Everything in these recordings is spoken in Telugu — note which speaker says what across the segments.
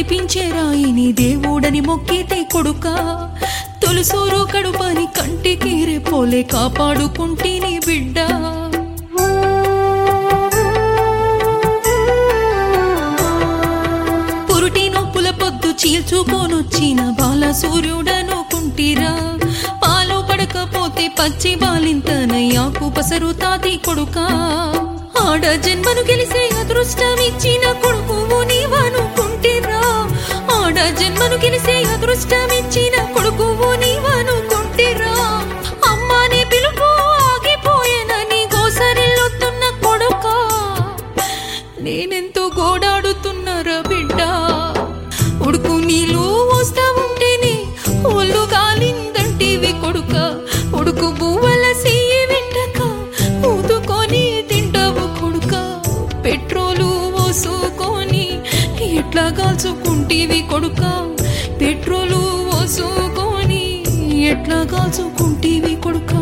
Speaker 1: కనిపించే రాయిని దేవుడని మొక్కితే కొడుక తొలిసూరు కడుపని కంటికి రెప్పోలే కాపాడుకుంటేని బిడ్డ పురుటి నొప్పుల పొద్దు చీల్చుకోనొచ్చిన బాల సూర్యుడనుకుంటిరా పాలు పడకపోతే పచ్చి బాలింతనయ్యాకు పసరు తాతి కొడుక ఆడ జన్మను గెలిసే అదృష్టం ఇచ్చిన కొడుకు నీవనుకుంటిరా ఆడ జన్మను గెలిసే అదృష్టం ఇచ్చిన కొడుకు నీవనుకుంటిరా అమ్మాని పిలుపు ఆగిపోయేనని గోసరిల్లుతున్న కొడుక నేనెంతో గోడాడుతున్నారా బిడ్డ ఉడుకు నీళ్ళు వస్తా ఉంటేనే ఒళ్ళు గాలిందంటివి కొడుక ఉడుకు బువ్వల సెయ్యి వెంటక ఊదుకొని తింటావు కొడుక పెట్రోలు పోసుకొని ఎట్లా కాల్చుకుంటేవి కొడుక పెట్రోలు పోసుకొని ఎట్లా కాల్చుకుంటేవి కొడుకా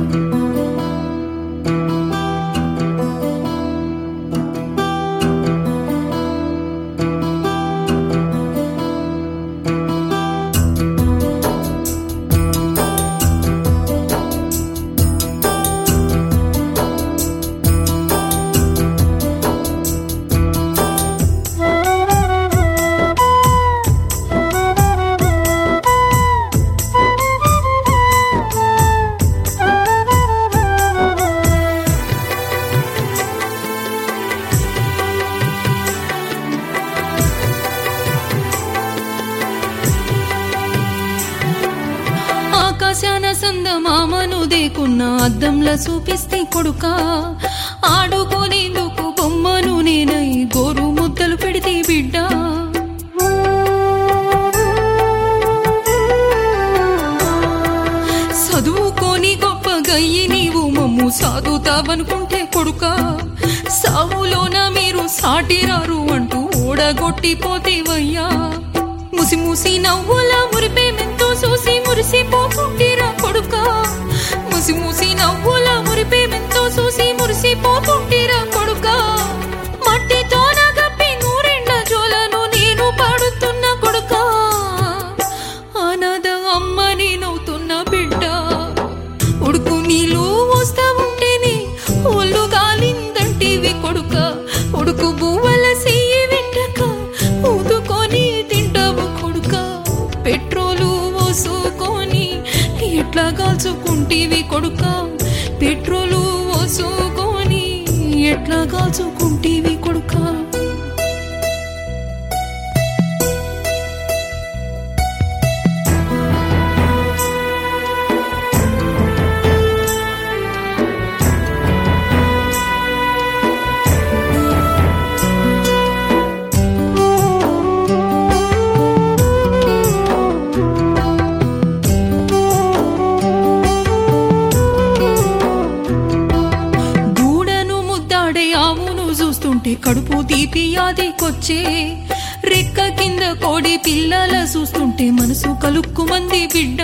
Speaker 1: ఆకాశాన సంద మామను దేకున్న అద్దంలా చూపిస్తే కొడుక ఆడుకోనేందుకు బొమ్మను నేనై గోరు ముద్దలు పెడితే బిడ్డ చదువుకొని గొప్ప గయ్యి నీవు మమ్ము సాదుతావనుకుంటే కొడుక సావులోన మీరు సాటిరారు అంటూ ఓడగొట్టిపోతేవయ్యా ముసి ముసి నవ్వుల మురిపేమెంతో చూసి మురిసిపోకుంటిరా కొడుక ముసి ముసి నవ్వుల మురిపేమెంతో చూసి మురిసిపోకుంటిరా కొడుక మట్టితో నగప్పి నూరెండ్ల జోలను నేను పాడుతున్న కొడుక అనాథ అమ్మని నవ్వుతున్న బిడ్డ ఉడుకు నీళ్ళు వస్తా ఉంటేనే ఒళ్ళు గాలిందంటివి కొడుక ఉడుకు బువ్వల సెయ్యి వెంటక ఊదుకొని తింటావు కొడుక పెట్రోలు పోసుకొని ఎట్లా కాల్చుకుంటేవి కొడుక పెట్రోలు పోసుకొని ఎట్లా కాల్చుకుంటేవి కొడుక దూడను ముద్దాడే ఆవును చూస్తుంటే కడుపు తీపి యాదికొచ్చే రెక్క కింద కోడి పిల్లల చూస్తుంటే మనసు కలుక్కుమంది బిడ్డ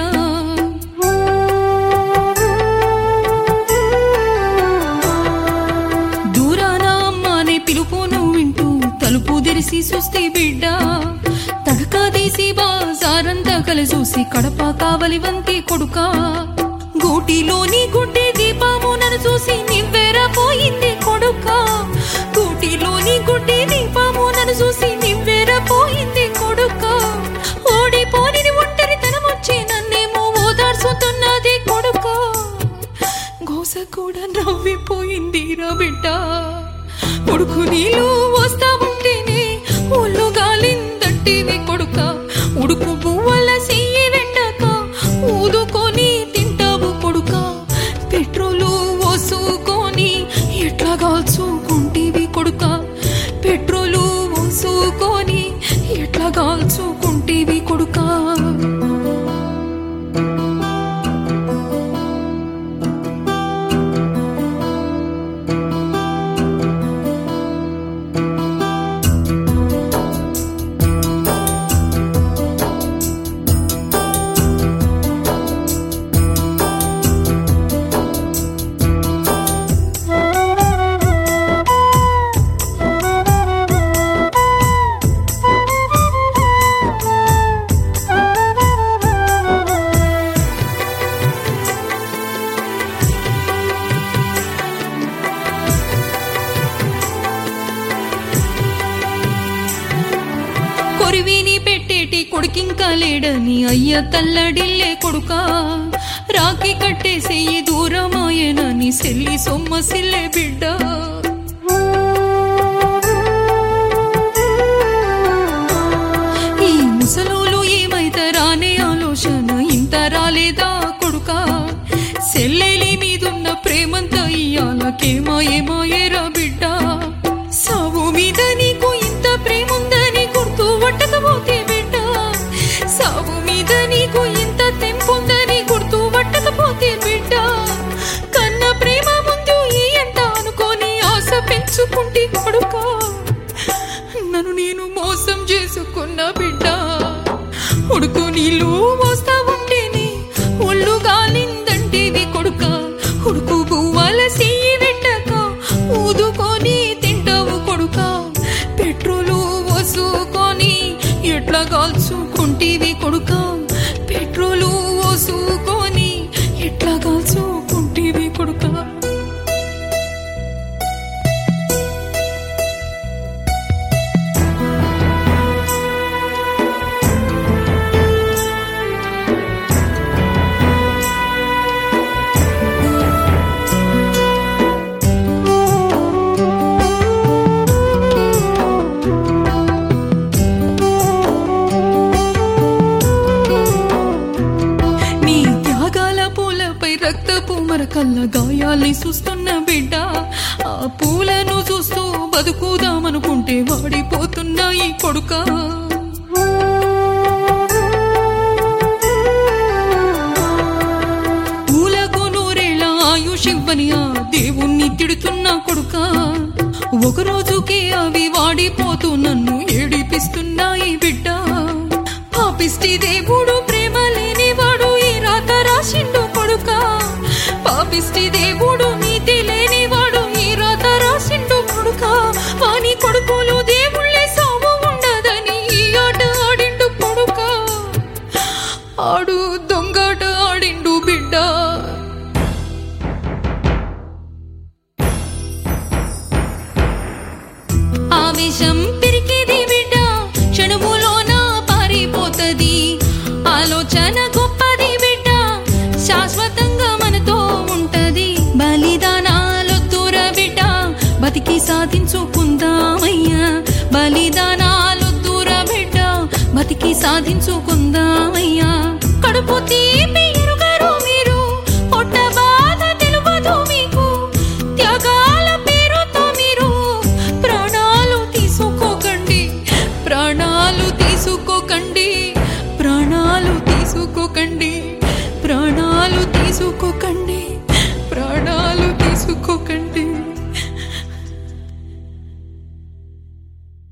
Speaker 1: దూరాన అమ్మానే పిలుపును వింటూ తలుపు తెరిసి చూస్తే బిడ్డ తడకా తీసి బాజారంతా కలి చూసి కడప కావలి వంతి కొడుక గూటిలోని గుడ్డి దీపము నన్ను చూసి నివ్వెరపోయింది కొడుక గూటిలోని గుడ్డి దీపము నన్ను చూసి నివ్వెరపోయింది కొడుక ఓడిపోని ఒంటరితనమొచ్చి నన్నేమో ఓదార్చుతున్నది కొడుక గోస కూడా నవ్విపోయింది రా బిడ్డ ఉడుకు నీళ్ళు వస్తా ఉంటేనే ఒళ్ళు గాలిందంటివి కొడుక ఉడుకు పువ్వుల సెయ్యి వెండక ఊదుకొని తింటావు కొడుక పెట్రోలు పోసుకొని ఎట్లా కాల్చుకుంటేవి కొడుక పెట్రోలు పోసుకొని ఎట్లా కాల్చుకుంటేవి కొడుక పెట్టేటి కొడుకింకా లేడని అయ్య తల్లడిల్లే కొడుక రాకి కట్టేసేయి దూరమాయనని సెల్లి సొమ్మసిల్లే బిడ్డ ఈ ముసలోలు ఏమైతారానే ఆలోచన ఇంత రాలేదా కొడుక సెల్లెలి మీదున్న ప్రేమంతా ఇయ్యాలకేమా ఏమాయేరా బిడ్డ సావు మీద నీకు ఇంత ప్రేముందని గుర్తు పట్టకపోతే బిడ్డ సావు మీద నీకు ఇంత తెంపుందని గుర్తు పట్టకపోతే బిడ్డ కన్న ప్రేమ ముందు ఈ ఎంత అనుకోని ఆశ పెంచుకుంటే కొడుకా నన్ను నేను మోసం చేసుకున్న బిడ్డ ఉడుకు నీళ్ళు మోస్తా ఉంటేనే ఒళ్ళు గాలిందంటేవి కొడుక ఉడుకు పువ్వాల సెయ్యి పెట్టక ఊదుకొని తింటావు కొడుక పెట్రోలు వసుకొని ఎట్లా కాల్చుకుంటేవి కొడుక పెట్రోలు వసుకొని ఎట్లా కాల్చుకుంటేవి కొడుక నీ త్యాగాల పూలపై రక్తపు మరకల్ల గాయాల్ని చూస్తున్న బిడ్డ ఆ పూలను చూస్తూ బతుకుదామనుకుంటే వాడిపోతున్నా ఈ కొడుక పూలకు నూరేళ్ళ ఆయుష్ ఇవ్వని ఆ దేవుణ్ణి తిడుతున్నా కొడుక ఒక రోజుకే అవి వాడిపోతూ నన్ను ఏడిపిస్తున్నాయి బిడ్డ పాపిష్టి దేవుడు ప్రేమ లేనివాడు ఈ రాత రాసిండు కొడుక పాపిష్టి దేవుడు నీతి లేనివాడు ఈ రాత రాసిండు కొడుక వాని కొడుకులు దేవుళ్ళే సాగు ఉండదని ఈ ఆట ఆడిండు కొడుక ఆడు దొంగాట ఆడిండు బిడ్డ ఆవేశం పెరిగేది బిడ్డ క్షణములోన పారిపోతది ఆలోచన గొప్పది బిడ్డ శాశ్వతంగా మనతో ఉంటది బలిదానాలొద్దుర బిడ్డ బతికి సాధించుకుందామయ్యా బలిదానాలొద్దుర బిడ్డ బతికి సాధించుకుందామయ్యా కడుపు తీపి ఎరుగరు మీరు పొట్ట బాధ తెలువదు మీకు త్యాగాల పేరుతో మీరు ప్రాణాలు తీసుకోకండి ప్రాణాలు తీసుకోకండి ప్రాణాలు తీసుకోకండి ప్రాణాలు తీసుకోకండి ప్రాణాలు తీసుకోకండి